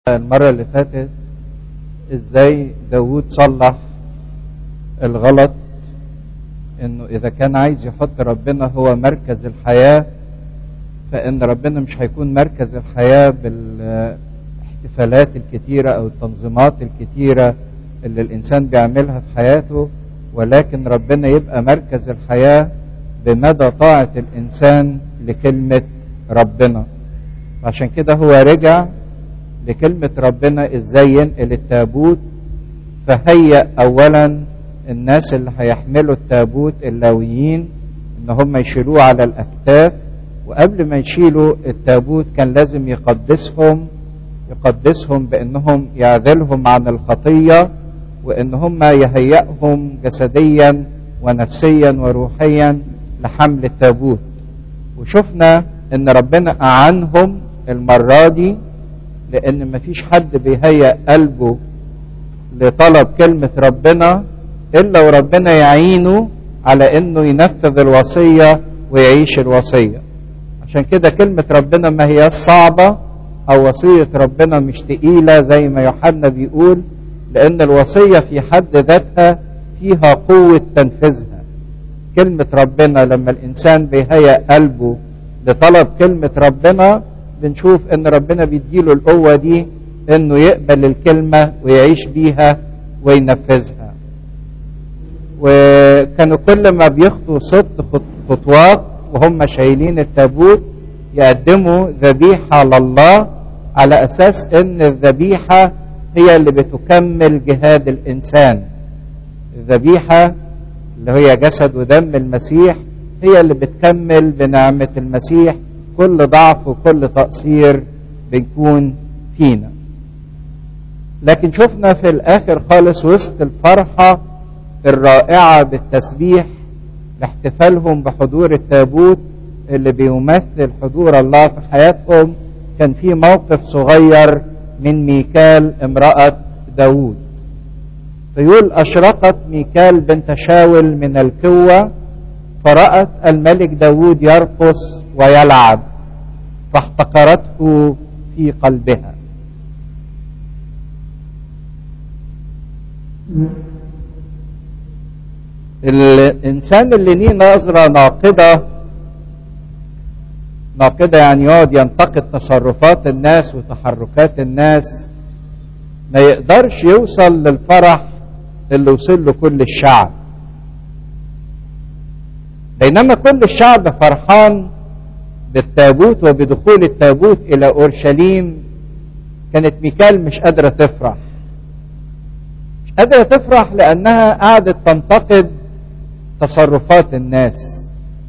المرة اللي فاتت ازاي داود صلح الغلط انه اذا كان عايز يحط ربنا هو مركز الحياة فان ربنا مش هيكون مركز الحياة بالاحتفالات الكتيرة او التنظيمات الكتيرة اللي الانسان بيعملها في حياته ولكن ربنا يبقى مركز الحياة بمدى طاعة الانسان لكلمة ربنا عشان كده هو رجع لكلمة ربنا ازاي ينقل التابوت فهيأ اولا الناس اللي هيحملوا التابوت اللاويين ان هم يشيلوه على الاكتاف وقبل ما يشيلوا التابوت كان لازم يقدسهم يقدسهم بانهم يعذلهم عن الخطية وان هم يهيئهم جسديا ونفسيا وروحيا لحمل التابوت وشفنا ان ربنا اعنهم المرة دي لان مفيش حد بيهيأ قلبه لطلب كلمة ربنا الا وربنا يعينه على انه ينفذ الوصية ويعيش الوصية عشان كده كلمة ربنا ما هي صعبة او وصية ربنا مش تقيلة زي ما يوحنا بيقول لان الوصية في حد ذاتها فيها قوة تنفيذها كلمة ربنا لما الانسان بيهيأ قلبه لطلب كلمة ربنا بنشوف ان ربنا بيديله القوة دي انه يقبل الكلمة ويعيش بيها وينفذها وكانوا كل ما بيخطوا ست خطوات وهم شايلين التابوت يقدموا ذبيحة لله على اساس ان الذبيحة هي اللي بتكمل جهاد الانسان الذبيحة اللي هي جسد ودم المسيح هي اللي بتكمل بنعمة المسيح كل ضعف وكل تقصير بيكون فينا لكن شفنا في الاخر خالص وسط الفرحة الرائعة بالتسبيح لاحتفالهم بحضور التابوت اللي بيمثل حضور الله في حياتهم كان في موقف صغير من ميكال امرأة داود فيقول أشرقت ميكال بنت شاول من الكوة فرأت الملك داود يرقص ويلعب فاحتقرته في قلبها الإنسان اللي ليه نظرة ناقدة ناقدة يعني يقعد ينتقد تصرفات الناس وتحركات الناس ما يقدرش يوصل للفرح اللي وصل له كل الشعب بينما كل الشعب فرحان بالتابوت وبدخول التابوت الى اورشليم كانت ميكال مش قادره تفرح مش قادره تفرح لانها قعدت تنتقد تصرفات الناس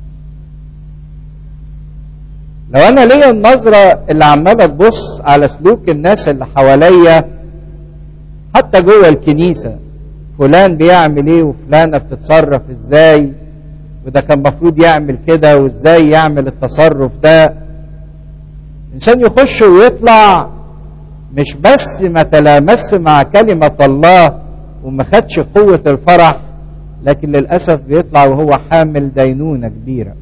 لو انا ليا النظره اللي عماله تبص على سلوك الناس اللي حواليا حتى جوه الكنيسه فلان بيعمل ايه وفلانه بتتصرف ازاي وده كان المفروض يعمل كده وازاي يعمل التصرف ده انسان يخش ويطلع مش بس ما تلامس مع كلمة الله وما خدش قوة الفرح لكن للأسف بيطلع وهو حامل دينونة كبيرة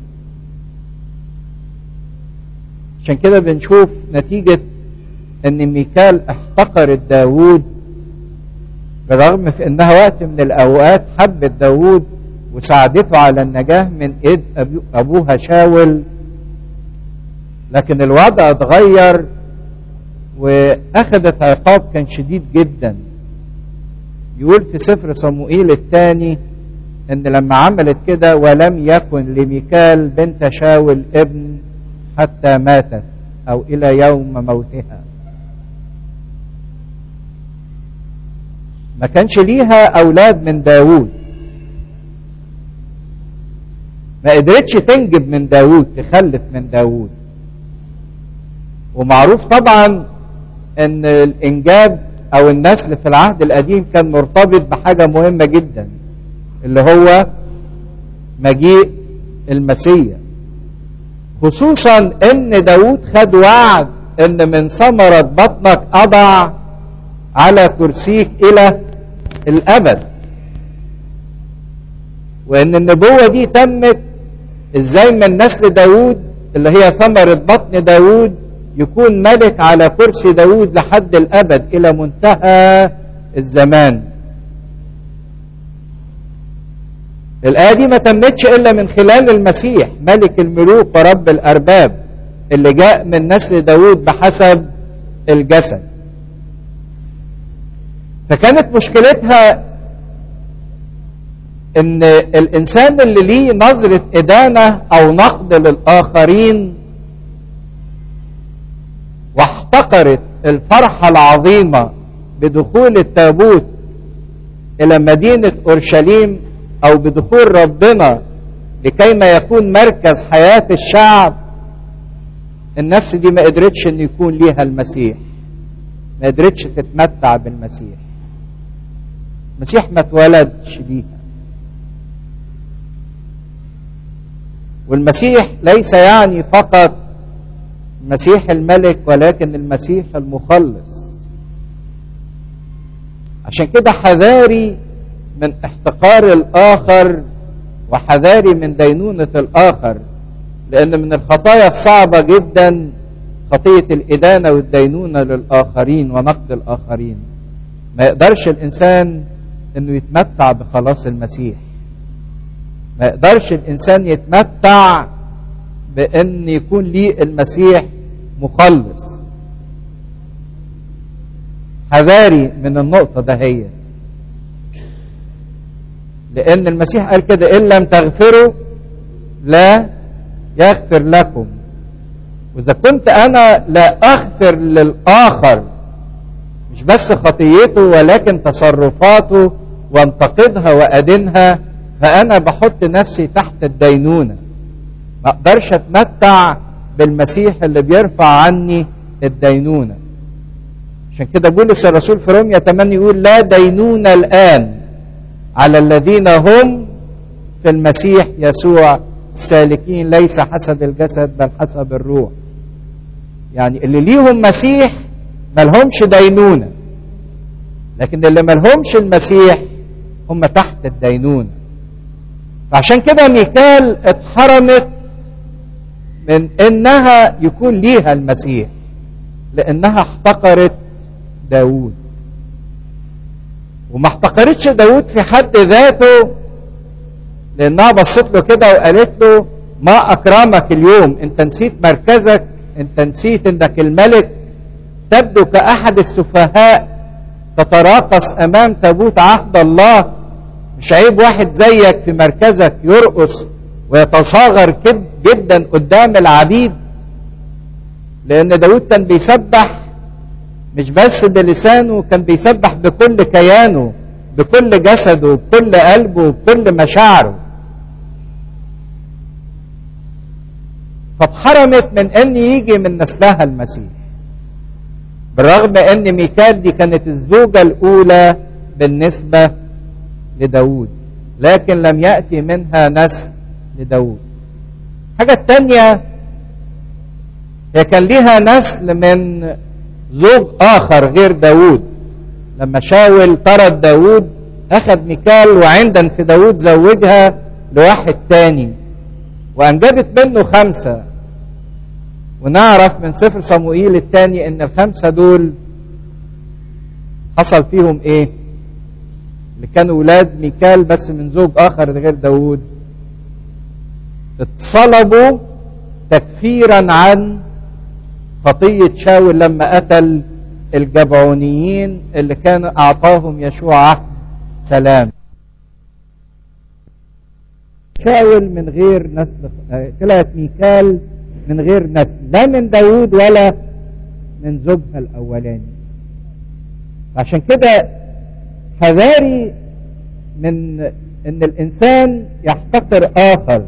عشان كده بنشوف نتيجة ان ميكال احتقرت داوود بالرغم في انها وقت من الاوقات حبت داوود وساعدته على النجاة من ايد ابوها شاول لكن الوضع اتغير واخذت عقاب كان شديد جدا يقول في سفر صموئيل الثاني ان لما عملت كده ولم يكن لميكال بنت شاول ابن حتى ماتت او الى يوم موتها ما كانش ليها اولاد من داوود ما قدرتش تنجب من داوود تخلف من داوود ومعروف طبعا ان الانجاب او النسل في العهد القديم كان مرتبط بحاجة مهمة جدا اللي هو مجيء المسيح خصوصا ان داوود خد وعد ان من ثمرة بطنك اضع على كرسيك الى الابد وان النبوة دي تمت ازاي من نسل داود اللي هي ثمرة بطن داود يكون ملك على كرسي داود لحد الأبد إلى منتهى الزمان الآية دي ما تمتش إلا من خلال المسيح ملك الملوك ورب الأرباب اللي جاء من نسل داود بحسب الجسد فكانت مشكلتها ان الانسان اللي ليه نظرة ادانة او نقد للاخرين واحتقرت الفرحة العظيمة بدخول التابوت الى مدينة اورشليم او بدخول ربنا لكي ما يكون مركز حياة الشعب النفس دي ما قدرتش ان يكون ليها المسيح ما قدرتش تتمتع بالمسيح المسيح ما اتولدش بيها والمسيح ليس يعني فقط المسيح الملك ولكن المسيح المخلص عشان كده حذاري من احتقار الاخر وحذاري من دينونه الاخر لان من الخطايا الصعبه جدا خطيه الادانه والدينونه للاخرين ونقد الاخرين ما يقدرش الانسان انه يتمتع بخلاص المسيح ما يقدرش الانسان يتمتع بان يكون ليه المسيح مخلص حذاري من النقطة دهية لأن المسيح قال كده إن لم تغفروا لا يغفر لكم وإذا كنت أنا لا أغفر للآخر مش بس خطيته ولكن تصرفاته وانتقدها وأدينها فأنا بحط نفسي تحت الدينونة ما أقدرش أتمتع بالمسيح اللي بيرفع عني الدينونة عشان كده بولس الرسول في روميا 8 يقول لا دينونة الآن على الذين هم في المسيح يسوع السالكين ليس حسب الجسد بل حسب الروح يعني اللي ليهم مسيح ملهمش دينونة لكن اللي ملهمش المسيح هم تحت الدينونة فعشان كده ميكال اتحرمت من انها يكون ليها المسيح لانها احتقرت داود وما احتقرتش داود في حد ذاته لانها بصت له كده وقالت له ما اكرمك اليوم انت نسيت مركزك انت نسيت انك الملك تبدو كاحد السفهاء تتراقص امام تابوت عهد الله مش عيب واحد زيك في مركزك يرقص ويتصاغر جدا قدام العبيد لان داود كان بيسبح مش بس بلسانه كان بيسبح بكل كيانه بكل جسده بكل قلبه بكل مشاعره فاتحرمت من ان يجي من نسلها المسيح بالرغم ان ميكال دي كانت الزوجة الاولى بالنسبة لداود لكن لم يأتي منها نسل لداود الحاجة الثانية هي كان ليها نسل من زوج آخر غير داود لما شاول طرد داود أخذ ميكال وعندا في داود زوجها لواحد تاني وأنجبت منه خمسة ونعرف من سفر صموئيل الثاني ان الخمسة دول حصل فيهم ايه اللي كانوا ولاد ميكال بس من زوج اخر غير داود اتصلبوا تكفيرا عن خطية شاول لما قتل الجبعونيين اللي كان أعطاهم يشوع عهد سلام شاول من غير نسل طلعت ميكال من غير نسل لا من داود ولا من زوجها الأولاني عشان كده حذاري من ان الانسان يحتقر اخر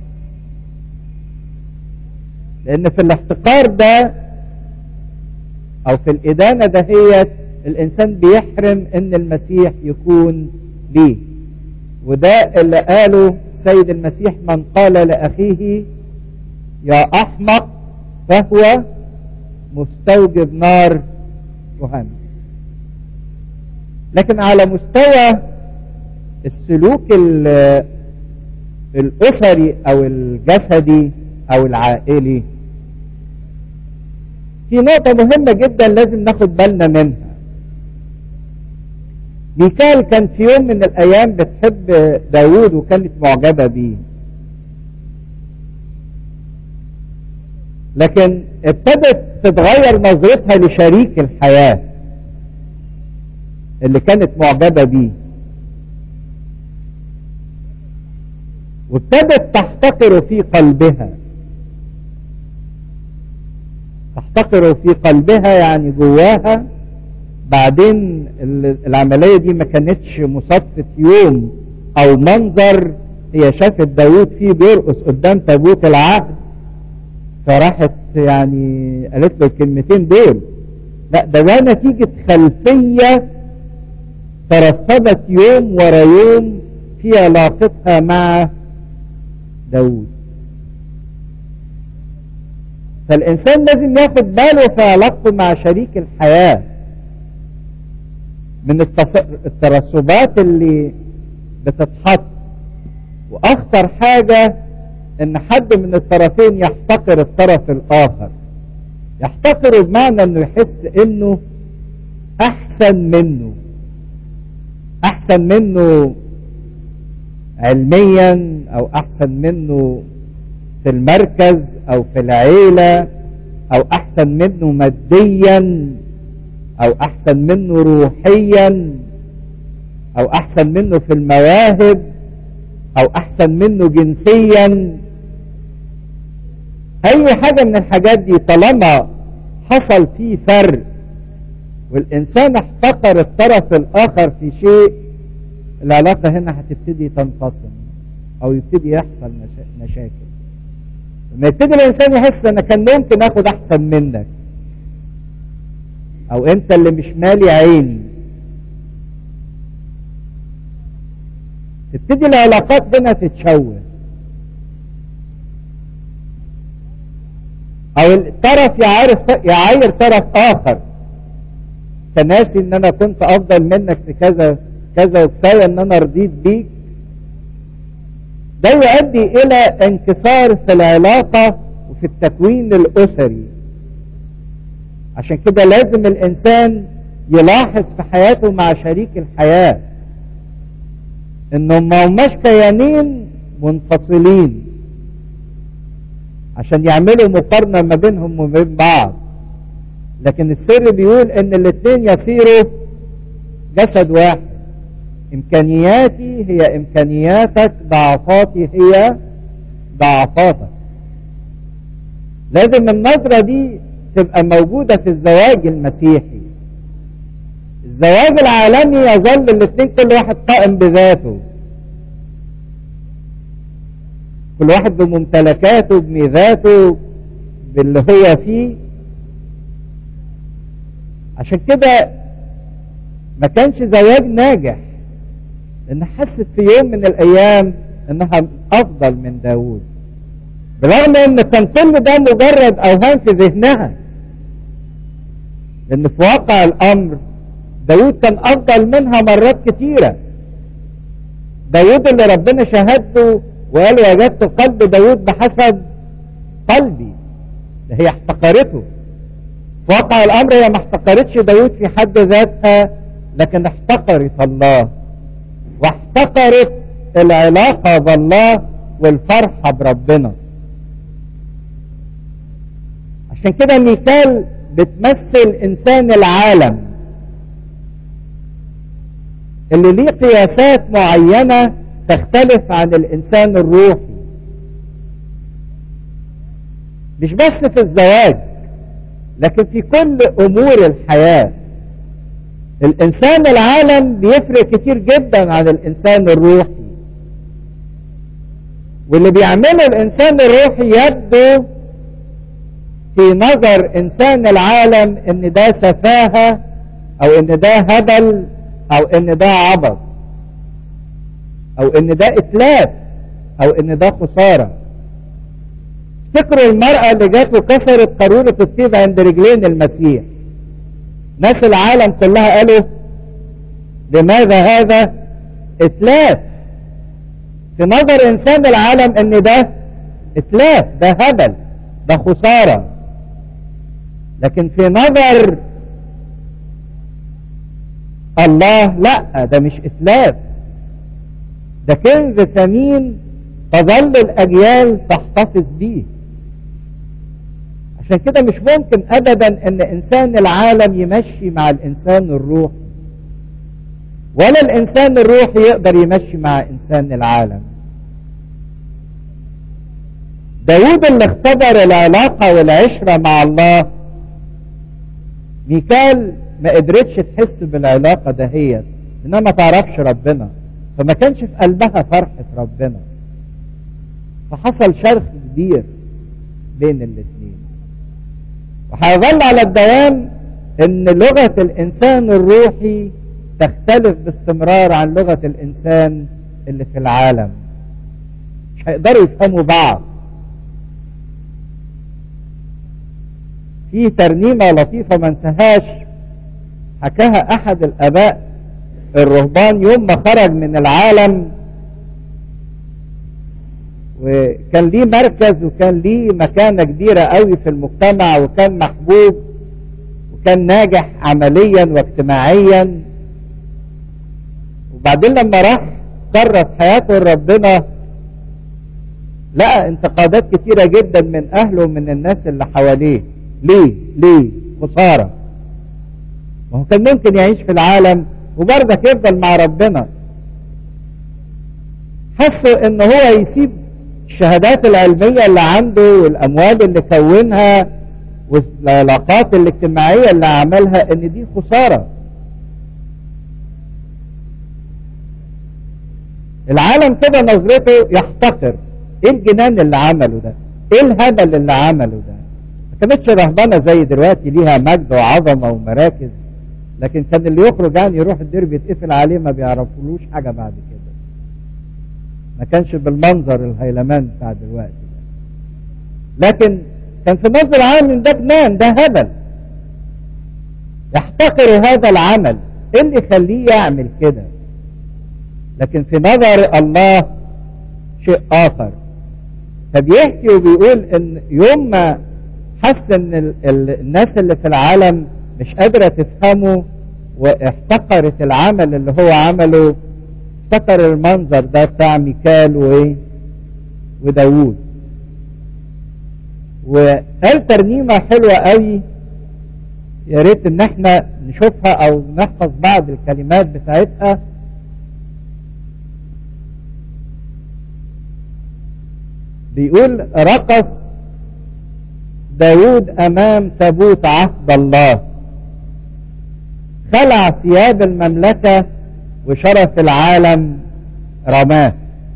لان في الاحتقار ده او في الادانة دهيت الانسان بيحرم ان المسيح يكون ليه وده اللي قاله السيد المسيح من قال لاخيه يا احمق فهو مستوجب نار جهنم لكن على مستوى السلوك الاسري او الجسدي او العائلي في نقطة مهمة جدا لازم ناخد بالنا منها ميكال كان في يوم من الأيام بتحب داوود وكانت معجبة بيه لكن ابتدت تتغير نظرتها لشريك الحياة اللي كانت معجبة بيه وابتدت تحتقر في قلبها تحتقر في قلبها يعني جواها بعدين العملية دي ما كانتش مصادفة يوم او منظر هي شافت داوود فيه بيرقص قدام تابوت العهد فراحت يعني قالت له الكلمتين دول لا ده ده نتيجة خلفية ترسبت يوم ورا يوم في علاقتها مع داود فالإنسان لازم ياخد باله في علاقته مع شريك الحياة من الترسبات اللي بتتحط وأخطر حاجة إن حد من الطرفين يحتقر الطرف الآخر يحتقره بمعنى إنه يحس إنه أحسن منه أحسن منه علميا او احسن منه في المركز او في العيلة او احسن منه ماديا او احسن منه روحيا او احسن منه في المواهب او احسن منه جنسيا اي حاجة من الحاجات دي طالما حصل فيه فرق والانسان احتقر الطرف الاخر في شيء العلاقة هنا هتبتدي تنفصل او يبتدي يحصل مشاكل لما يبتدي الانسان يحس انا كان ممكن اخد احسن منك او انت اللي مش مالي عيني تبتدي العلاقات هنا تتشوه او الطرف يعرف يعاير طرف اخر تناسي ان انا كنت افضل منك في كذا كذا وكفايه ان انا رضيت بيك ده يؤدي الى انكسار في العلاقه وفي التكوين الاسري عشان كده لازم الانسان يلاحظ في حياته مع شريك الحياه انهم ما هماش كيانين منفصلين عشان يعملوا مقارنه ما بينهم وبين بعض لكن السر بيقول ان الاثنين يصيروا جسد واحد امكانياتي هي امكانياتك ضعفاتي هي ضعفاتك لازم النظرة دي تبقى موجودة في الزواج المسيحي الزواج العالمي يظل الاثنين كل واحد قائم بذاته كل واحد بممتلكاته بميزاته باللي هو فيه عشان كده ما كانش زواج ناجح لان حست في يوم من الايام انها افضل من داوود برغم ان كان كل ده مجرد اوهام في ذهنها لان في واقع الامر داوود كان افضل منها مرات كتيرة داوود اللي ربنا شهده وقال وجدت قلب داوود بحسب قلبي ده هي احتقرته في واقع الامر هي ما احتقرتش داوود في حد ذاتها لكن احتقرت الله واحتقرت العلاقة بالله والفرحة بربنا عشان كده ميكال بتمثل انسان العالم اللي ليه قياسات معينة تختلف عن الانسان الروحي مش بس في الزواج لكن في كل امور الحياه الانسان العالم بيفرق كتير جدا عن الانسان الروحي واللي بيعمله الانسان الروحي يبدو في نظر انسان العالم ان ده سفاهة او ان ده هبل او ان ده عبط او ان ده اتلاف او ان ده خسارة افتكروا المرأة اللي جات وكسرت قارورة الطيب عند رجلين المسيح ناس العالم كلها قالوا لماذا هذا اتلاف في نظر انسان العالم ان ده اتلاف ده هبل ده خسارة لكن في نظر الله لا ده مش اتلاف ده كنز ثمين تظل الاجيال تحتفظ بيه عشان كده مش ممكن ابدا ان انسان العالم يمشي مع الانسان الروحي ولا الانسان الروحي يقدر يمشي مع انسان العالم داود اللي اختبر العلاقة والعشرة مع الله ميكال ما قدرتش تحس بالعلاقة دهيت انها ما تعرفش ربنا فما كانش في قلبها فرحة ربنا فحصل شرخ كبير بين الاثنين وهيظل على الدوام ان لغة الانسان الروحي تختلف باستمرار عن لغة الانسان اللي في العالم مش هيقدروا يفهموا بعض في ترنيمة لطيفة ما انساهاش حكاها احد الاباء الرهبان يوم ما خرج من العالم وكان ليه مركز وكان ليه مكانة كبيرة قوي في المجتمع وكان محبوب وكان ناجح عمليا واجتماعيا وبعدين لما راح كرس حياته لربنا لقى انتقادات كتيرة جدا من اهله ومن الناس اللي حواليه ليه ليه خسارة ما هو كان ممكن يعيش في العالم وبرضك يفضل مع ربنا حسوا ان هو يسيب الشهادات العلمية اللي عنده والاموال اللي كونها والعلاقات الاجتماعية اللي عملها ان دي خسارة العالم كده نظرته يحتقر ايه الجنان اللي عمله ده ايه الهبل اللي عمله ده ما كانتش رهبانة زي دلوقتي ليها مجد وعظمة ومراكز لكن كان اللي يخرج يعني يروح الدير بيتقفل عليه ما بيعرفولوش حاجة بعد كده ما كانش بالمنظر الهيلمان بتاع دلوقتي ده. لكن كان في نظر العام ده جنان ده هبل يحتقر هذا العمل ايه اللي يخليه يعمل كده لكن في نظر الله شيء اخر فبيحكي وبيقول ان يوم ما حس ان ال ال الناس اللي في العالم مش قادرة تفهمه واحتقرت العمل اللي هو عمله افتكر المنظر ده بتاع ميكال وايه وداوود وقال ترنيمة حلوة قوي يا ريت ان احنا نشوفها او نحفظ بعض الكلمات بتاعتها بيقول رقص داود امام تابوت عهد الله خلع ثياب المملكة وشرف العالم رماه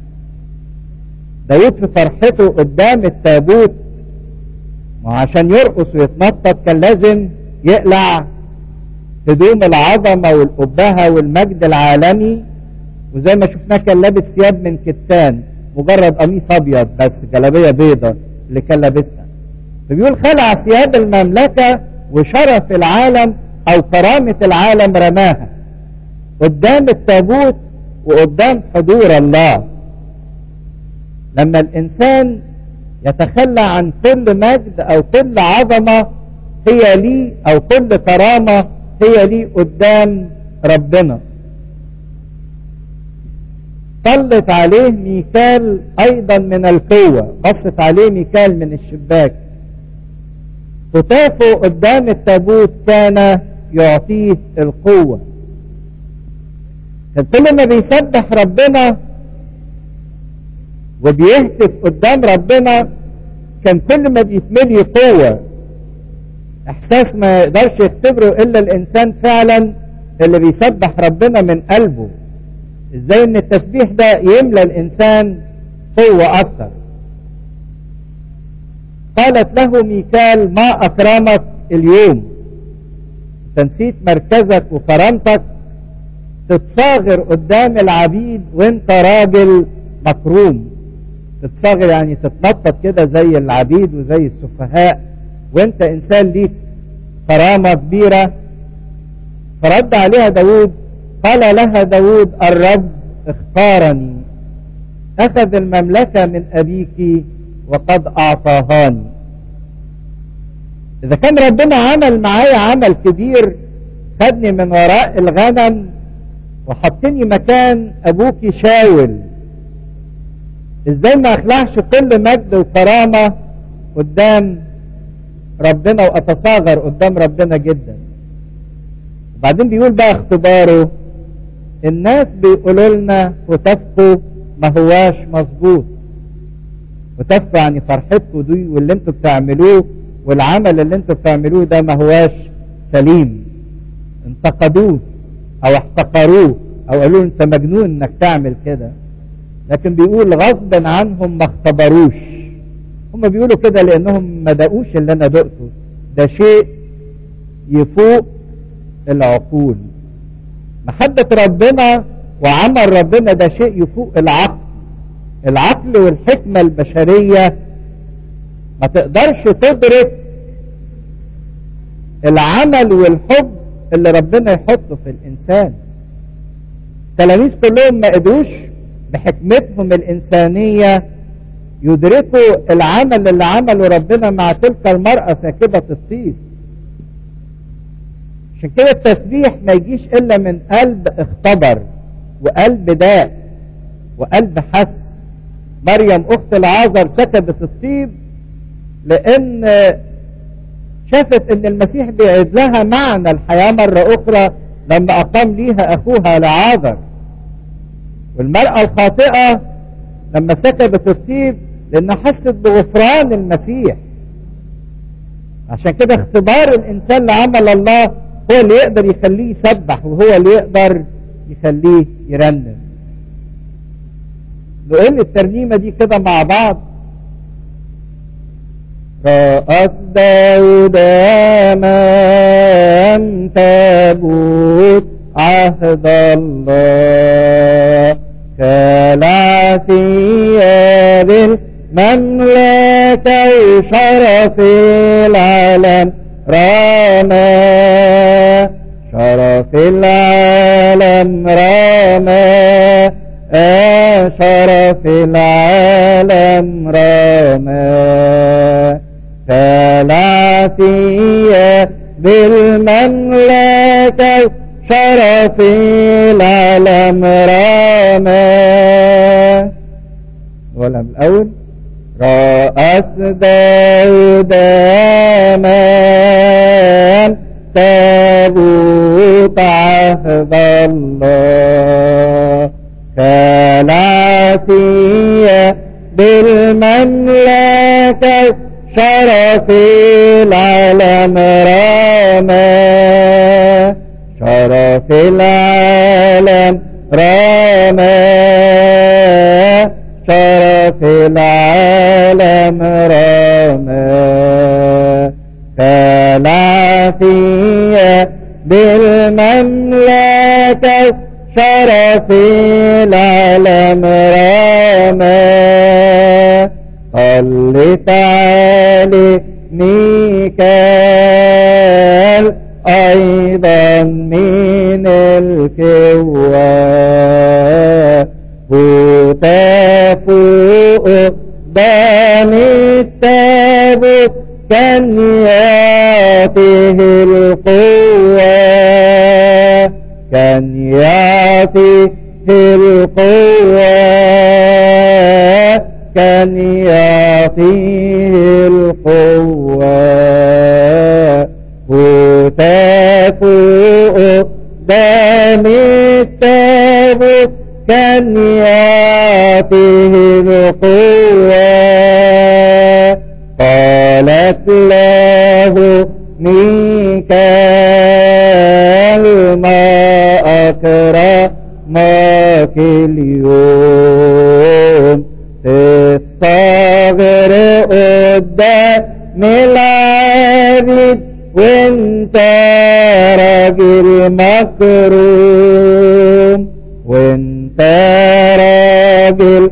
داود في فرحته قدام التابوت وعشان يرقص ويتنطط كان لازم يقلع هدوم العظمة والأبهة والمجد العالمي وزي ما شفناه كان لابس ثياب من كتان مجرد قميص أبيض بس جلابية بيضة اللي كان لابسها فبيقول خلع ثياب المملكة وشرف العالم أو كرامة العالم رماها قدام التابوت وقدام حضور الله لما الإنسان يتخلى عن كل مجد أو كل عظمة هي لي أو كل كرامة هي لي قدام ربنا طلت عليه ميكال أيضا من القوة بصت عليه ميكال من الشباك هتافه قدام التابوت كان يعطيه القوة كان كل ما بيسبح ربنا وبيهتف قدام ربنا كان كل ما بيتملي قوة احساس ما يقدرش يختبره الا الانسان فعلا اللي بيسبح ربنا من قلبه ازاي ان التسبيح ده يملى الانسان قوة اكتر قالت له ميكال ما اكرمك اليوم تنسيت مركزك وكرامتك تتصاغر قدام العبيد وانت راجل مكروم تتصاغر يعني تتنطط كده زي العبيد وزي السفهاء وانت انسان ليك كرامة كبيرة فرد عليها داود قال لها داود الرب اختارني اخذ المملكة من ابيك وقد اعطاهاني اذا كان ربنا عمل معايا عمل كبير خدني من وراء الغنم وحطني مكان ابوكي شاول ازاي ما اخلعش كل مجد وكرامة قدام ربنا واتصاغر قدام ربنا جدا وبعدين بيقول بقى اختباره الناس بيقولوا لنا وتفقوا ما هواش مظبوط وتفقوا يعني فرحتكم دي واللي انتوا بتعملوه والعمل اللي انتوا بتعملوه ده ما هواش سليم انتقدوه او احتقروه او قالوا انت مجنون انك تعمل كده لكن بيقول غصبا عنهم ما اختبروش هم بيقولوا كده لانهم ما دقوش اللي انا دقته ده شيء يفوق العقول محبة ربنا وعمل ربنا ده شيء يفوق العقل العقل والحكمة البشرية ما تقدرش تدرك العمل والحب اللي ربنا يحطه في الإنسان التلاميذ كلهم ما قدروش بحكمتهم الإنسانية يدركوا العمل اللي عمله ربنا مع تلك المرأة ساكبة الطيب عشان كده التسبيح ما يجيش إلا من قلب اختبر وقلب داء وقلب حس مريم أخت العازر سكبت الطيب لأن شافت ان المسيح بيعيد لها معنى الحياة مرة اخرى لما اقام ليها اخوها لعاذر والمرأة الخاطئة لما سكبت الطيب لانها حست بغفران المسيح عشان كده اختبار الانسان لعمل الله هو اللي يقدر يخليه يسبح وهو اللي يقدر يخليه يرنم نقول الترنيمة دي كده مع بعض رأس داود أمام تابوت عهد الله كلا ثياب المملكة وشرف العالم راما شرف العالم راما آه شرف العالم راما ثلاثية بالمملكة شرف العالم راما ولا من الأول رأس داود أمام تابوت عهد الله ثلاثية بالمملكة شرف العالم راما شرف العالم راما شرف العالم راما ثلاثية بالمملكة شرف العالم راما صل تعالي ميكال أيضا من الكواب وتفوق دم التابوت كان ياته القوة كان يعطيه القوة كان يعطيه القوة وتفوق دم التابوت كان يعطيه القوة قالت له ميكال ما أكرمك اليوم تتصغر قدام العبيد وانت راجل مكروم وانت راجل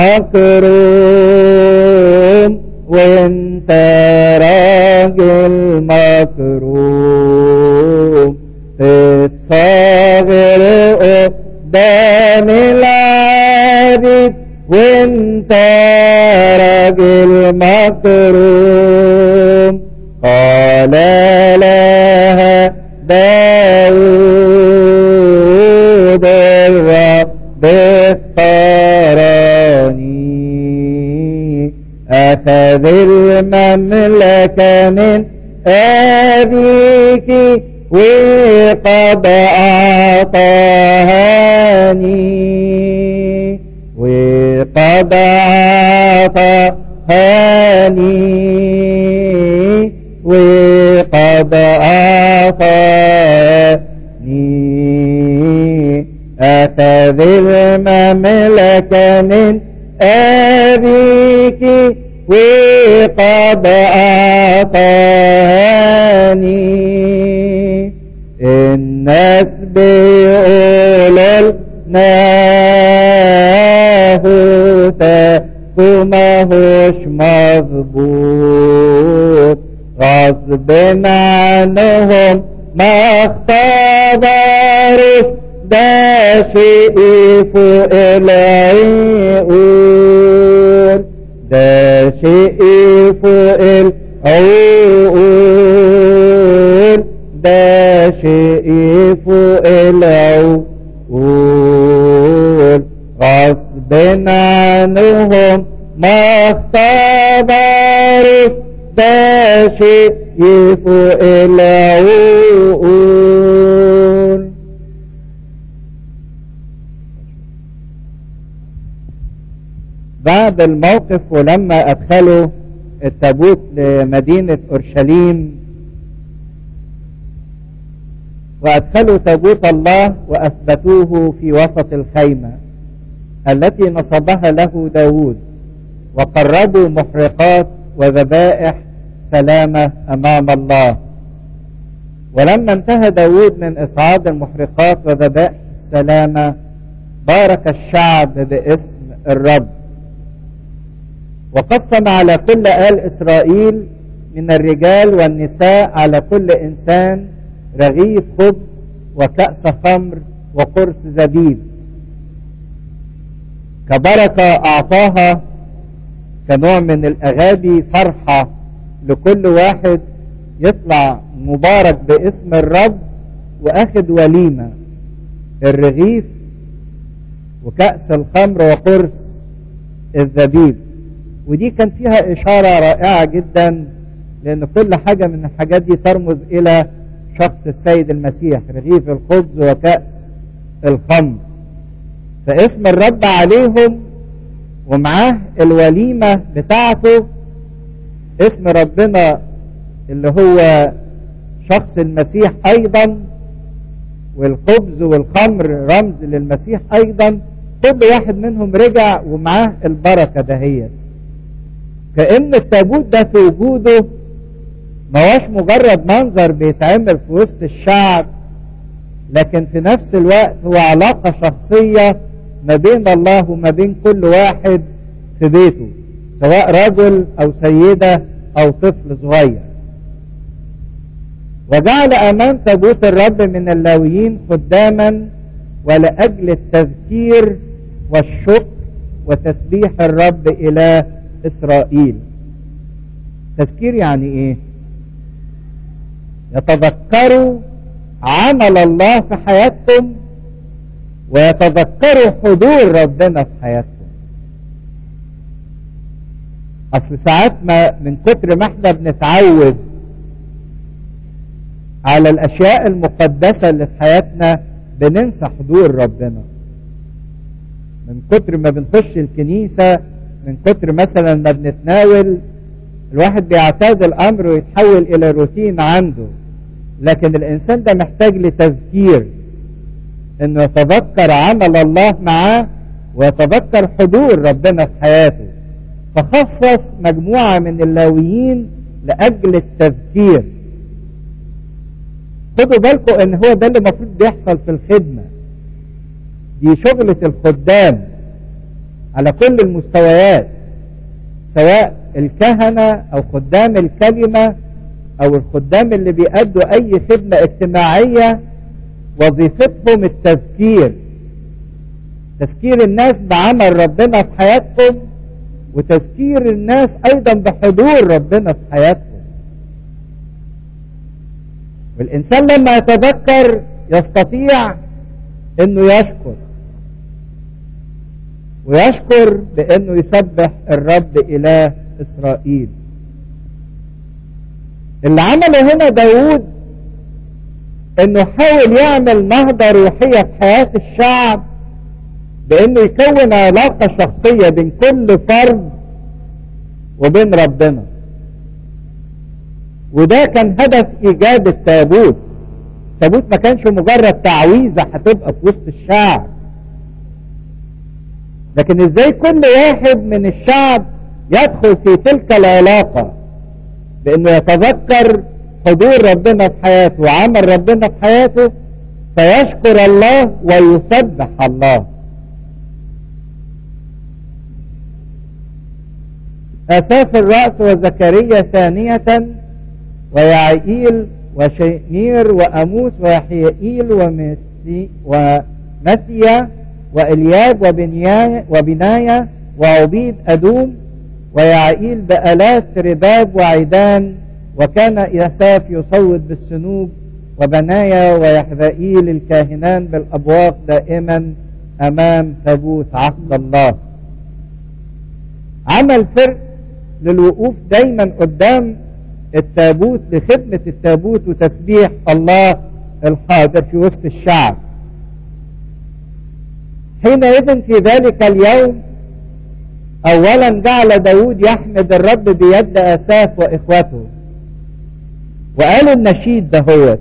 مكروم وانت راجل مكروم تتصغر قدام العبيد وانت راجل مكروم قال هذه المملكة من أبيك وقد أعطاني وقد أعطاني وقد أعطاني أخذ المملكة من أبيك وقد أعطاني الناس بيقولوا لناه وماهوش مظبوط غصب عنهم ما اختبروش ده شيء فوق العقول ده شيء فوق العقول ده شيء فوق العقول غصب عنهم ما اختبروش ده شيء فوق العقول بعد الموقف ولما أدخلوا التابوت لمدينة أورشليم وأدخلوا تابوت الله وأثبتوه في وسط الخيمة التي نصبها له داود وقربوا محرقات وذبائح سلامة أمام الله ولما انتهى داود من إصعاد المحرقات وذبائح السلامة بارك الشعب باسم الرب وقسم على كل آل إسرائيل من الرجال والنساء على كل إنسان رغيف خبز وكأس خمر وقرص زبيب كبركة أعطاها كنوع من الأغابي فرحة لكل واحد يطلع مبارك باسم الرب وأخد وليمة الرغيف وكأس الخمر وقرص الزبيب ودي كان فيها إشارة رائعة جدا لأن كل حاجة من الحاجات دي ترمز إلى شخص السيد المسيح رغيف الخبز وكأس الخمر فاسم الرب عليهم ومعاه الوليمة بتاعته اسم ربنا اللي هو شخص المسيح أيضا والخبز والخمر رمز للمسيح أيضا كل واحد منهم رجع ومعاه البركة دهيت كأن التابوت ده في وجوده ما هوش مجرد منظر بيتعمل في وسط الشعب لكن في نفس الوقت هو علاقة شخصية ما بين الله وما بين كل واحد في بيته سواء رجل أو سيدة أو طفل صغير وجعل أمام تابوت الرب من اللاويين خداما ولأجل التذكير والشكر وتسبيح الرب إله إسرائيل تذكير يعني إيه يتذكروا عمل الله في حياتهم ويتذكروا حضور ربنا في حياتهم اصل ساعات ما من كتر ما احنا بنتعود على الاشياء المقدسه اللي في حياتنا بننسى حضور ربنا من كتر ما بنخش الكنيسه من كتر مثلا ما بنتناول الواحد بيعتاد الامر ويتحول الى روتين عنده لكن الانسان ده محتاج لتذكير انه يتذكر عمل الله معاه ويتذكر حضور ربنا في حياته فخصص مجموعة من اللاويين لأجل التذكير خدوا بالكم ان هو ده اللي المفروض بيحصل في الخدمة دي شغلة الخدام على كل المستويات سواء الكهنة او خدام الكلمة او الخدام اللي بيأدوا اي خدمة اجتماعية وظيفتهم التذكير تذكير الناس بعمل ربنا في حياتهم وتذكير الناس ايضا بحضور ربنا في حياتهم والانسان لما يتذكر يستطيع انه يشكر ويشكر بانه يسبح الرب اله إسرائيل اللي عمله هنا داود انه حاول يعمل نهضة روحية في حياة الشعب بانه يكون علاقة شخصية بين كل فرد وبين ربنا وده كان هدف ايجاد التابوت التابوت ما كانش مجرد تعويذة هتبقى في وسط الشعب لكن ازاي كل واحد من الشعب يدخل في تلك العلاقة بانه يتذكر حضور ربنا في حياته وعمل ربنا في حياته فيشكر الله ويسبح الله أساف الرأس وزكريا ثانية ويعيل وشيمير وأموس ويحيئيل ومثي ومثيا وإلياب وبنياية, وبناية وعبيد أدوم ويعيل بآلات رباب وعيدان وكان يساف يصوت بالسنوب وبنايا ويحذائيل الكاهنان بالأبواق دائما أمام تابوت عهد الله عمل فرق للوقوف دايما قدام التابوت لخدمة التابوت وتسبيح الله الحاضر في وسط الشعب حينئذ في ذلك اليوم اولا جعل داود يحمد الرب بيد اساف واخوته وقال النشيد ده هو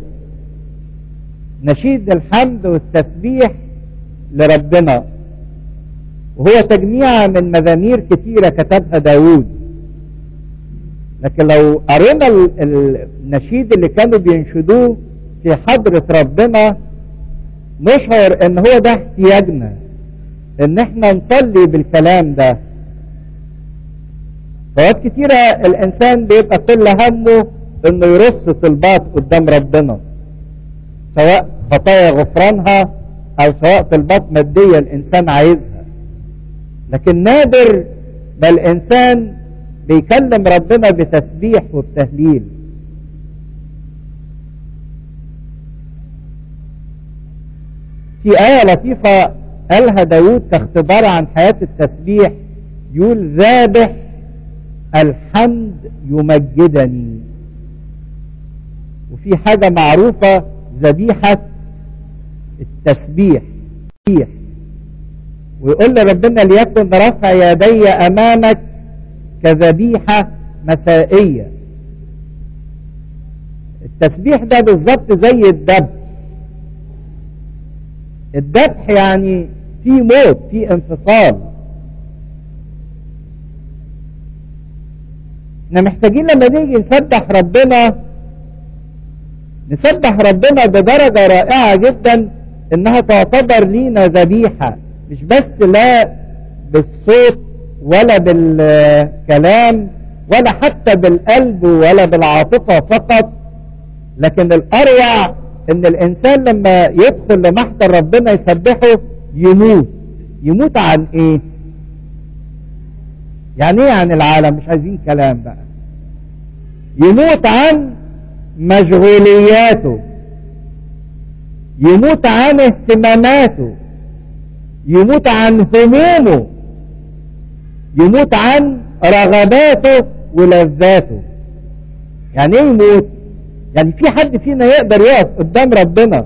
نشيد الحمد والتسبيح لربنا وهو تجميع من مزامير كتيرة كتبها داود لكن لو قرينا النشيد اللي كانوا بينشدوه في حضرة ربنا نشعر ان هو ده احتياجنا ان احنا نصلي بالكلام ده فوقت كتيرة الانسان بيبقى كل همه انه يرص طلبات قدام ربنا سواء خطايا غفرانها او سواء طلبات مادية الانسان عايزها لكن نادر ما الانسان بيكلم ربنا بتسبيح وبتهليل في آية لطيفة قالها داود كاختبار عن حياة التسبيح يقول ذابح الحمد يمجدني وفي حاجة معروفة ذبيحة التسبيح ويقول لربنا ليكن رفع يدي أمامك كذبيحة مسائية التسبيح ده بالظبط زي الذبح الذبح يعني في موت في انفصال احنا محتاجين لما نيجي نسبح ربنا نسبح ربنا بدرجة رائعة جدا انها تعتبر لينا ذبيحة مش بس لا بالصوت ولا بالكلام ولا حتى بالقلب ولا بالعاطفة فقط لكن الأروع ان الانسان لما يدخل لمحضر ربنا يسبحه يموت يموت عن ايه يعني ايه عن العالم مش عايزين كلام بقى يموت عن مشغولياته يموت عن اهتماماته يموت عن همومه يموت عن رغباته ولذاته يعني ايه يموت يعني في حد فينا يقدر يقف قدام ربنا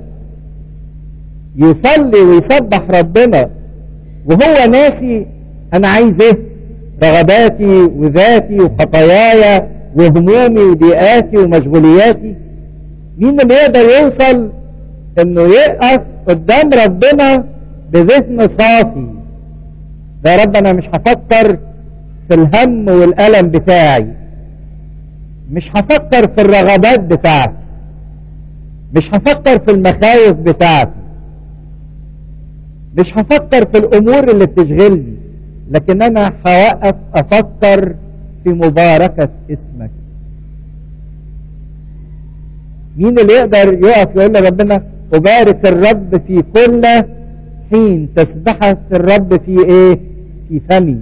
يصلي ويسبح ربنا وهو ناسي انا عايز ايه رغباتي وذاتي وخطاياي وهمومي وضيقاتي ومشغولياتي مين اللي يقدر يوصل انه يقف قدام ربنا بذهن صافي يا رب انا مش هفكر في الهم والالم بتاعي مش هفكر في الرغبات بتاعتي مش هفكر في المخاوف بتاعتي مش هفكر في الامور اللي بتشغلني لكن انا هوقف افكر في مباركة اسمك مين اللي يقدر يقف يقول لربنا أبارك الرب في كل حين تسبحة الرب في ايه في فمي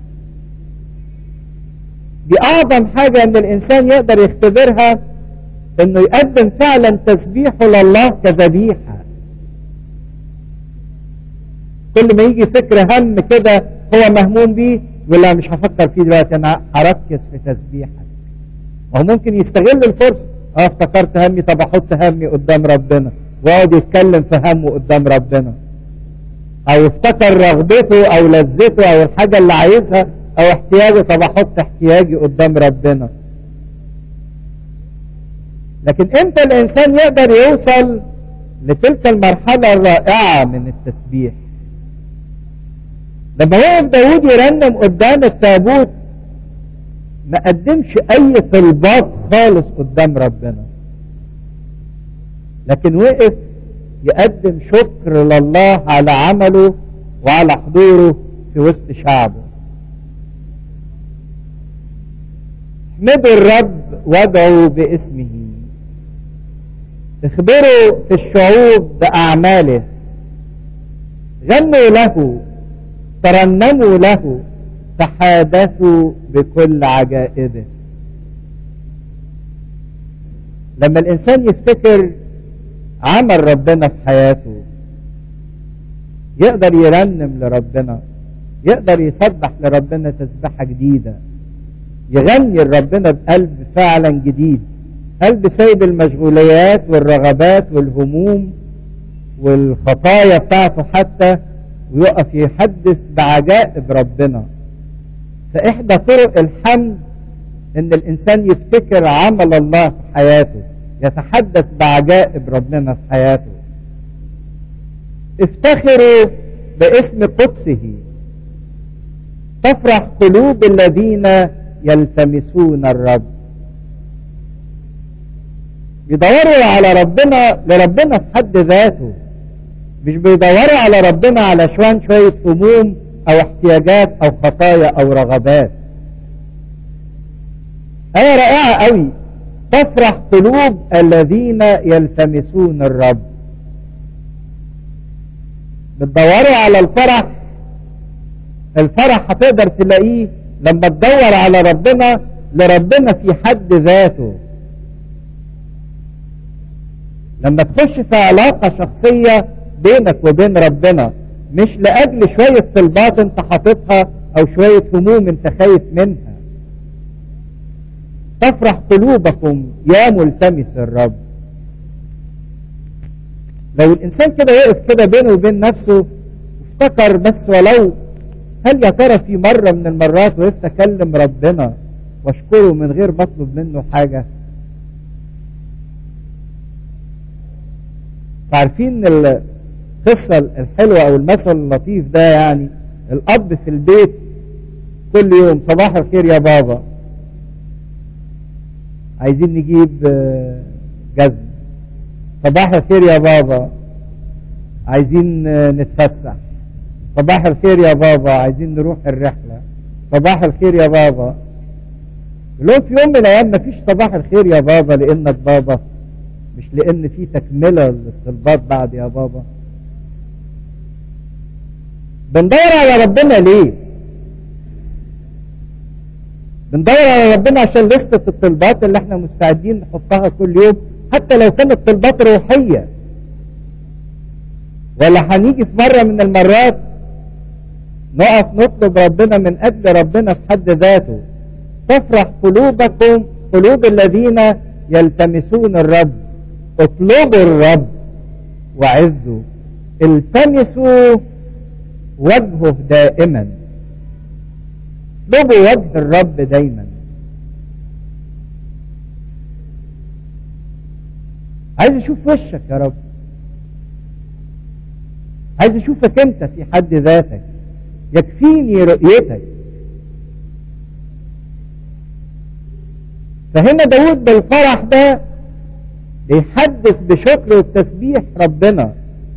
دي اعظم حاجة ان الانسان يقدر يختبرها انه يقدم فعلا تسبيحه لله كذبيحة كل ما يجي فكر هم كده هو مهموم بيه يقول لا مش هفكر فيه دلوقتي انا هركز في تسبيحك ما هو ممكن يستغل الفرصه اه افتكرت همي طب احط همي قدام ربنا ويقعد يتكلم في همه قدام ربنا او افتكر رغبته او لذته او الحاجه اللي عايزها او احتياجه طب احط احتياجي قدام ربنا لكن امتى الانسان يقدر يوصل لتلك المرحله الرائعه من التسبيح لما وقف داود يرنم قدام التابوت ما قدمش اي طلبات خالص قدام ربنا لكن وقف يقدم شكر لله على عمله وعلى حضوره في وسط شعبه احمدوا الرب وادعوا باسمه اخبروا في الشعوب بأعماله غنوا له ترنموا له تحادثوا بكل عجائبه لما الإنسان يفتكر عمل ربنا في حياته يقدر يرنم لربنا يقدر يسبح لربنا تسبحة جديدة يغني لربنا بقلب فعلا جديد قلب سايب المشغوليات والرغبات والهموم والخطايا بتاعته حتى ويقف يحدث بعجائب ربنا فإحدى طرق الحمد إن الإنسان يفتكر عمل الله في حياته يتحدث بعجائب ربنا في حياته افتخروا باسم قدسه تفرح قلوب الذين يلتمسون الرب بيدوروا على ربنا لربنا في حد ذاته مش بيدوروا على ربنا علشان شوية هموم او احتياجات او خطايا او رغبات آية رائعة قوي تفرح قلوب الذين يلتمسون الرب بتدوروا على الفرح الفرح هتقدر تلاقيه لما تدور على ربنا لربنا في حد ذاته لما تخش في علاقة شخصية بينك وبين ربنا مش لأجل شوية طلبات انت حاططها او شوية هموم انت خايف منها تفرح قلوبكم يا ملتمس الرب لو الانسان كده وقف كده بينه وبين نفسه افتكر بس ولو هل يا ترى في مرة من المرات وقفت اكلم ربنا واشكره من غير ما اطلب منه حاجة عارفين القصة الحلوة او المثل اللطيف ده يعني الاب في البيت كل يوم صباح الخير يا بابا عايزين نجيب جزم صباح الخير يا بابا عايزين نتفسح صباح الخير يا بابا عايزين نروح الرحلة صباح الخير يا بابا لهم في يوم من الايام مفيش صباح الخير يا بابا لانك بابا مش لان في تكملة للطلبات بعد يا بابا بندور على ربنا ليه بندور على ربنا عشان لستة الطلبات اللي احنا مستعدين نحطها كل يوم حتى لو كانت طلبات روحية ولا هنيجي في مرة من المرات نقف نطلب ربنا من أجل ربنا في حد ذاته تفرح قلوبكم قلوب الذين يلتمسون الرب اطلبوا الرب وعزوا التمسوا وجهه دائما اطلبوا وجه الرب دايما عايز اشوف وشك يا رب عايز اشوفك انت في حد ذاتك يكفيني رؤيتك فهنا داود بالفرح ده بيحدث بشكر والتسبيح ربنا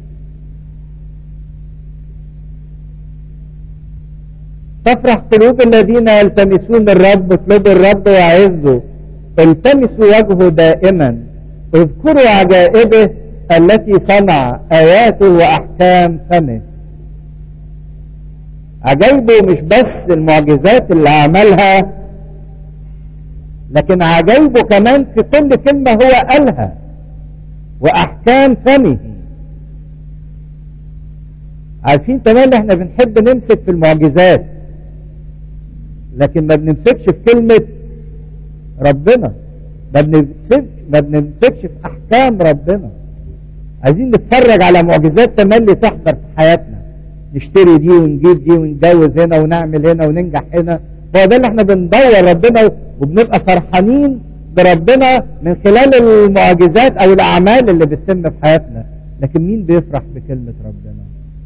تفرح قلوب الذين يلتمسون الرب اطلبوا الرب وعزوا التمسوا وجهه دائما اذكروا عجائبه التي صنع آياته وأحكام فمه عجائبه مش بس المعجزات اللي عملها لكن عجائبه كمان في كل كلمة هو قالها وأحكام فمه عارفين كمان احنا بنحب نمسك في المعجزات لكن ما بنمسكش في كلمة ربنا ما بنمسكش ما بنمسكش في أحكام ربنا عايزين نتفرج على معجزات تملي تحضر في حياتنا نشتري دي ونجيب دي ونتجوز هنا ونعمل هنا وننجح هنا هو ده اللي احنا بندور ربنا وبنبقى فرحانين بربنا من خلال المعجزات او الاعمال اللي بتتم في حياتنا لكن مين بيفرح بكلمة ربنا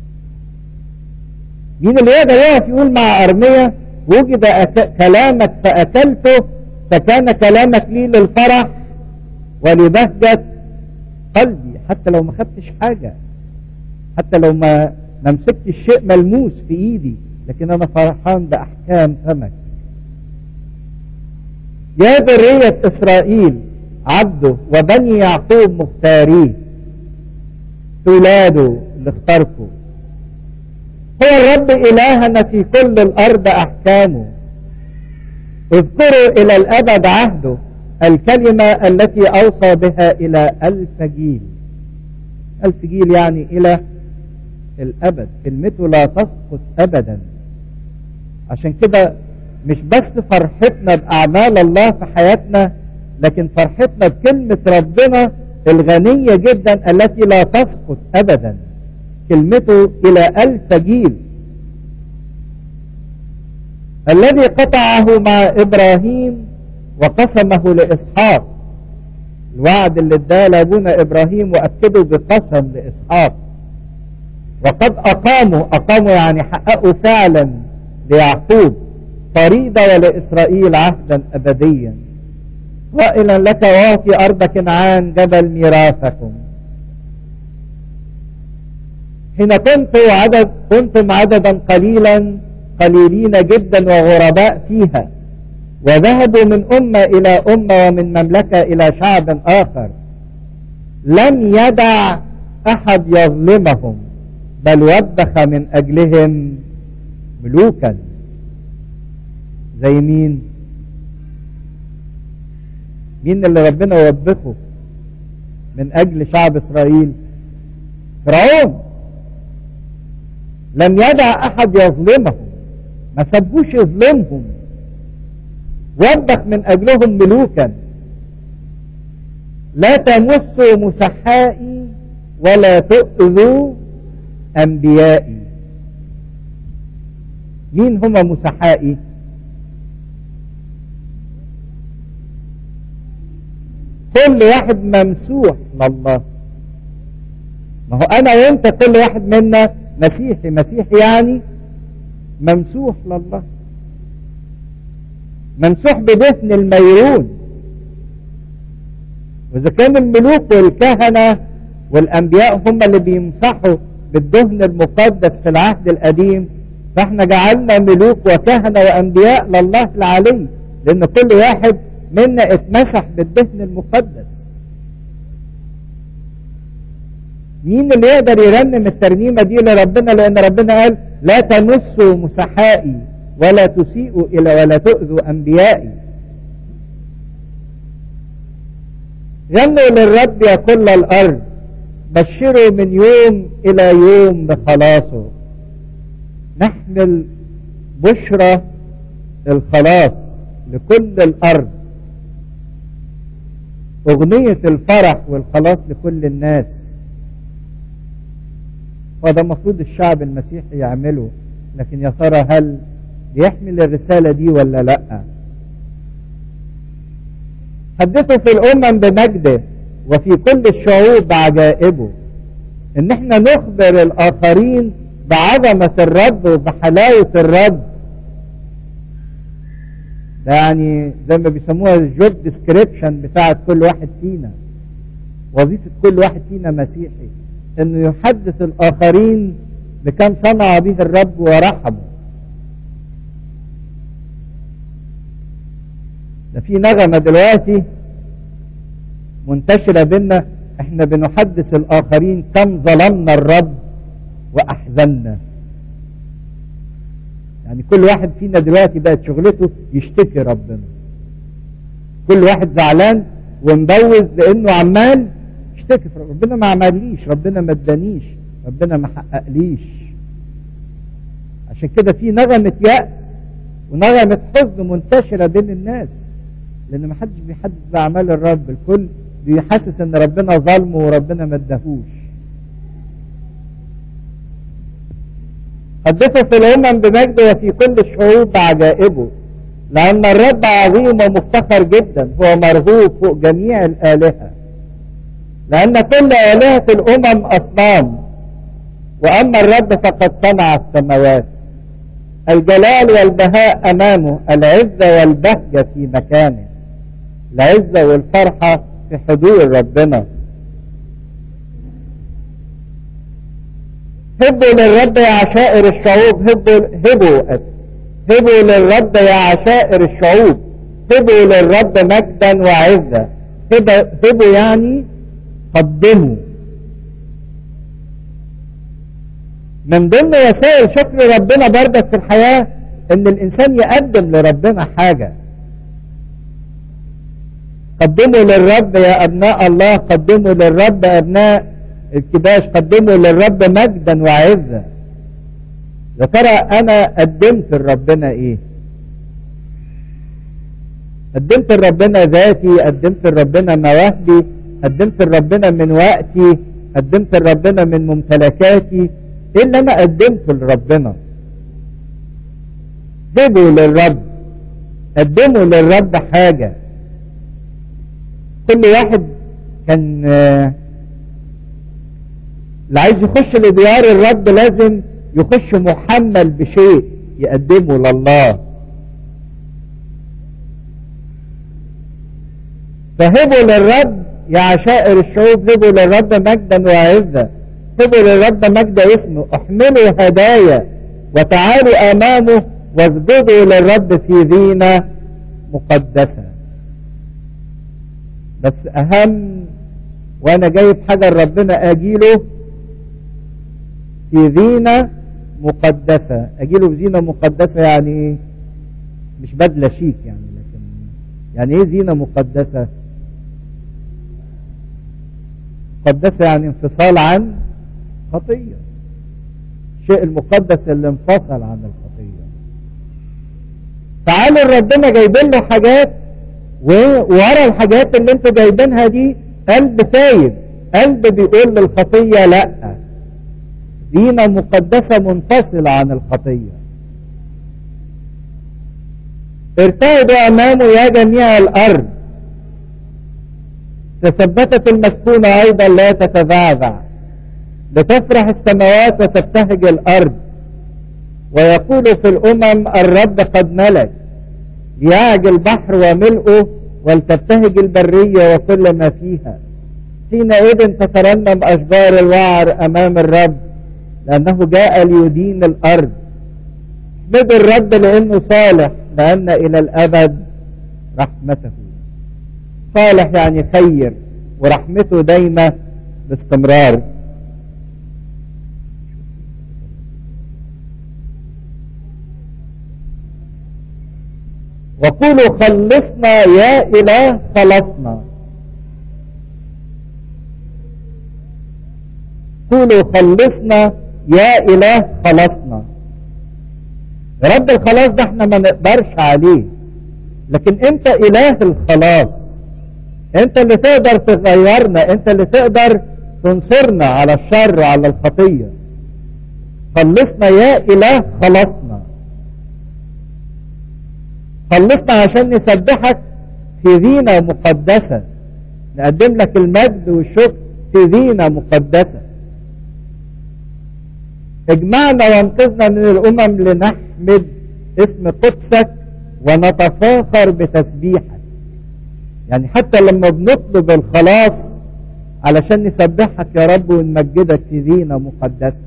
مين اللي يقدر يقف يقول مع ارمية وجد أك... كلامك فاكلته فكان كلامك لي للفرح ولبهجة قلبي حتى لو ما خدتش حاجة حتى لو ما ما مسكتش شيء ملموس في ايدي لكن انا فرحان باحكام فمك يا ذرية اسرائيل عبده وبني يعقوب مختاريه اولاده اللي اختاركم هو الرب الهنا في كل الارض احكامه اذكروا الى الابد عهده الكلمة التي اوصى بها الى الف جيل الف جيل يعني الى الابد كلمته لا تسقط ابدا عشان كده مش بس فرحتنا باعمال الله في حياتنا لكن فرحتنا بكلمة ربنا الغنية جدا التي لا تسقط ابدا كلمته الى الف جيل الذي قطعه مع ابراهيم وقسمه لاسحاق الوعد اللي اداه لابونا ابراهيم واكده بقسم لاسحاق وقد اقاموا اقاموا يعني حققوا فعلا ليعقوب فريضة ولاسرائيل عهدا ابديا قائلا لك واعطي ارض كنعان جبل ميراثكم حين كنت عدد كنتم عددا قليلا قليلين جدا وغرباء فيها وذهبوا من أمة إلى أمة ومن مملكة إلى شعب آخر لم يدع أحد يظلمهم بل وبخ من أجلهم ملوكا زي مين مين اللي ربنا وبخه من أجل شعب إسرائيل فرعون لم يدع أحد يظلمهم ما سبوش يظلمهم وبخ من أجلهم ملوكا لا تمسوا مسحائي ولا تؤذوا أنبيائي مين هم مسحائي كل واحد ممسوح لله ما هو أنا وأنت كل واحد منا مسيحي مسيحي يعني ممسوح لله ممسوح بدهن الميرون وإذا كان الملوك والكهنة والأنبياء هم اللي بيمسحوا بالدهن المقدس في العهد القديم فاحنا جعلنا ملوك وكهنة وأنبياء لله العلي لأن كل واحد منا اتمسح بالدهن المقدس مين اللي يقدر يرنم الترنيمة دي لربنا لأن ربنا قال لا تمسوا مسحائي ولا تسيئوا إلى ولا تؤذوا أنبيائي غنوا للرب يا كل الأرض بشروا من يوم إلى يوم بخلاصه نحمل بشرى الخلاص لكل الأرض أغنية الفرح والخلاص لكل الناس وده المفروض الشعب المسيحي يعمله لكن يا ترى هل بيحمل الرسالة دي ولا لا حدثوا في الأمم بمجده وفي كل الشعوب بعجائبه ان احنا نخبر الاخرين بعظمة الرب وبحلاوة الرب ده يعني زي ما بيسموها الجوب ديسكريبشن بتاعت كل واحد فينا وظيفة كل واحد فينا مسيحي انه يحدث الاخرين بكم صنع به الرب ورحمه ده في نغمة دلوقتي منتشرة بينا احنا بنحدث الاخرين كم ظلمنا الرب واحزننا يعني كل واحد فينا دلوقتي بقت شغلته يشتكي ربنا كل واحد زعلان ومبوز لانه عمال يشتكي ربنا ما عمليش ربنا ما ادانيش ربنا ما حققليش عشان كده في نغمة يأس ونغمة حزن منتشرة بين الناس لأن ما حدش بيحدث بأعمال الرب الكل بيحسس إن ربنا ظلمه وربنا ما اداهوش حدثوا في الأمم بمجده وفي كل الشعوب بعجائبه لأن الرب عظيم ومفتخر جدا هو مرهوب فوق جميع الآلهة لأن كل آلهة الأمم أصنام وأما الرب فقد صنع السماوات الجلال والبهاء أمامه العزة والبهجة في مكانه العزة والفرحة في حضور ربنا هبوا للرب يا عشائر الشعوب هبوا هبوا هبوا للرب يا عشائر الشعوب هبوا للرب مجدا وعزة هبوا يعني قدموا من ضمن وسائل شكر ربنا بردك في الحياة ان الانسان يقدم لربنا حاجة قدموا للرب يا ابناء الله قدموا للرب ابناء الكباش قدموا للرب مجدا وعزة يا ترى انا قدمت لربنا ايه قدمت لربنا ذاتي قدمت لربنا مواهبي قدمت لربنا من وقتي قدمت لربنا من ممتلكاتي ايه اللي انا قدمته لربنا هبوا للرب قدموا للرب حاجة كل واحد كان اللي عايز يخش لديار الرب لازم يخش محمل بشيء يقدمه لله فهبوا للرب يا عشائر الشعوب هبوا للرب مجدا وعزة هبوا للرب مجد اسمه احملوا هدايا وتعالوا امامه واسجدوا للرب في زينة مقدسة بس اهم وانا جايب حاجة لربنا اجيله في زينة مقدسة اجيله في زينة مقدسة يعني مش بدلة شيك يعني لكن يعني ايه زينة مقدسة مقدسة يعني انفصال عن خطية الشيء المقدس اللي انفصل عن الخطية تعالوا ربنا جايبين له حاجات وورا الحاجات اللي انتوا جايبينها دي قلب تايب قلب بيقول للخطية لا دينا مقدسة منفصلة عن الخطية ارتعدوا امامه يا جميع الارض تثبتت المسكونة ايضا لا تتذعذع لتفرح السماوات وتبتهج الارض ويقول في الامم الرب قد ملك ليعج البحر وملئه ولتبتهج البرية وكل ما فيها حينئذ تترنم اشجار الوعر امام الرب لانه جاء ليدين الارض احمدوا الرب لانه صالح لان الى الابد رحمته صالح يعني خير ورحمته دايمة باستمرار وقولوا خلصنا يا إله خلصنا قولوا خلصنا يا إله خلصنا رب الخلاص ده احنا ما نقدرش عليه لكن انت إله الخلاص انت اللي تقدر تغيرنا انت اللي تقدر تنصرنا على الشر وعلى الخطية خلصنا يا إله خلصنا خلصنا عشان نسبحك في زينة مقدسة نقدم لك المجد والشكر في زينة مقدسة اجمعنا وانقذنا من الأمم لنحمد اسم قدسك ونتفاخر بتسبيحك يعني حتى لما بنطلب الخلاص علشان نسبحك يا رب ونمجدك في زينة مقدسة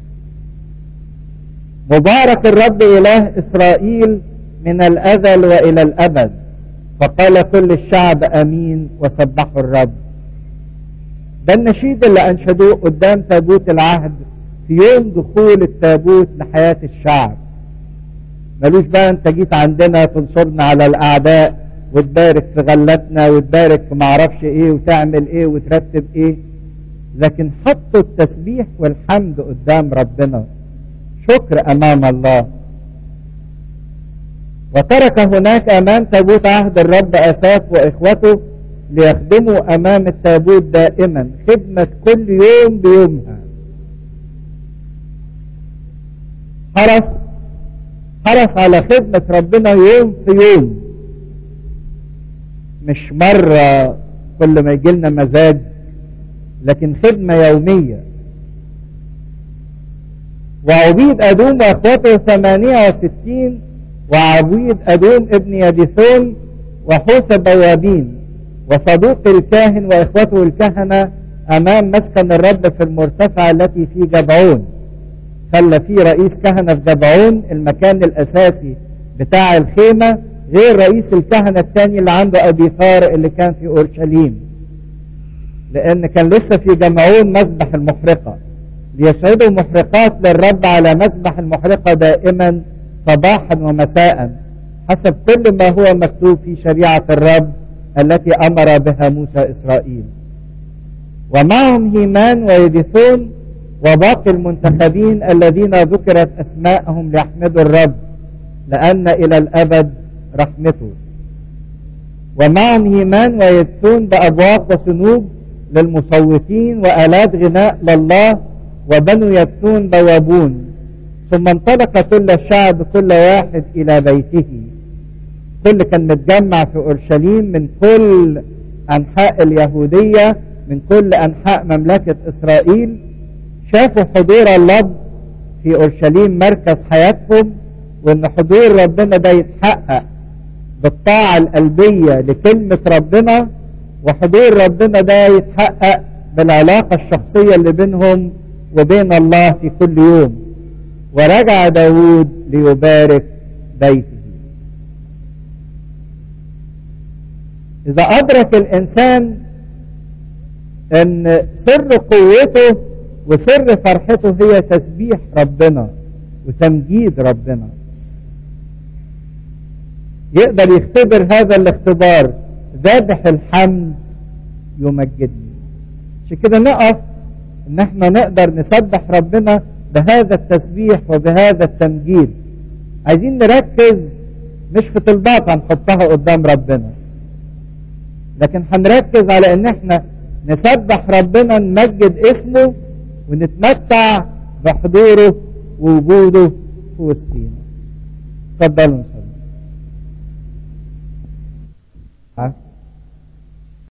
مبارك الرب إله إسرائيل من الأزل وإلى الأبد فقال كل الشعب أمين وسبحوا الرب ده النشيد اللي أنشدوه قدام تابوت العهد في يوم دخول التابوت لحياة الشعب ملوش بقى انت جيت عندنا تنصرنا على الأعداء وتبارك في غلتنا وتبارك في معرفش ايه وتعمل ايه وترتب ايه لكن حطوا التسبيح والحمد قدام ربنا شكر امام الله وترك هناك أمام تابوت عهد الرب أساف وإخوته ليخدموا أمام التابوت دائما خدمة كل يوم بيومها حرص حرص على خدمة ربنا يوم في يوم مش مرة كل ما يجي لنا مزاج لكن خدمة يومية وعبيد أدوم وأخواته ثمانية وستين وعبيد أدوم ابن يديثون وحوس بوابين وصدوق الكاهن وإخوته الكهنة أمام مسكن الرب في المرتفع التي في جبعون خلى فيه رئيس كهنة في جبعون المكان الأساسي بتاع الخيمة غير رئيس الكهنة الثاني اللي عنده أبي ثار اللي كان في أورشليم لأن كان لسه في جمعون مسبح المحرقة ليشهدوا محرقات للرب على مسبح المحرقة دائما صباحا ومساء حسب كل ما هو مكتوب في شريعة الرب التي أمر بها موسى إسرائيل ومعهم هيمان ويدثون وباقي المنتخبين الذين ذكرت أسماءهم ليحمدوا الرب لأن إلى الأبد رحمته ومعهم هيمان ويدثون بأبواق وصنوب للمصوتين وآلات غناء لله وبنو يدثون بوابون ثم انطلق كل الشعب كل واحد إلى بيته كل كان متجمع في أورشليم من كل أنحاء اليهودية من كل أنحاء مملكة إسرائيل شافوا حضور الله في أورشليم مركز حياتهم وإن حضور ربنا ده يتحقق بالطاعة القلبية لكلمة ربنا وحضور ربنا ده يتحقق بالعلاقة الشخصية اللي بينهم وبين الله في كل يوم ورجع داود ليبارك بيته إذا أدرك الإنسان أن سر قوته وسر فرحته هي تسبيح ربنا وتمجيد ربنا يقدر يختبر هذا الاختبار ذابح الحمد يمجدني عشان كده نقف ان احنا نقدر نسبح ربنا بهذا التسبيح وبهذا التمجيد عايزين نركز مش في طلبات هنحطها قدام ربنا لكن هنركز على ان احنا نسبح ربنا نمجد اسمه ونتمتع بحضوره ووجوده في وسطينا اتفضلوا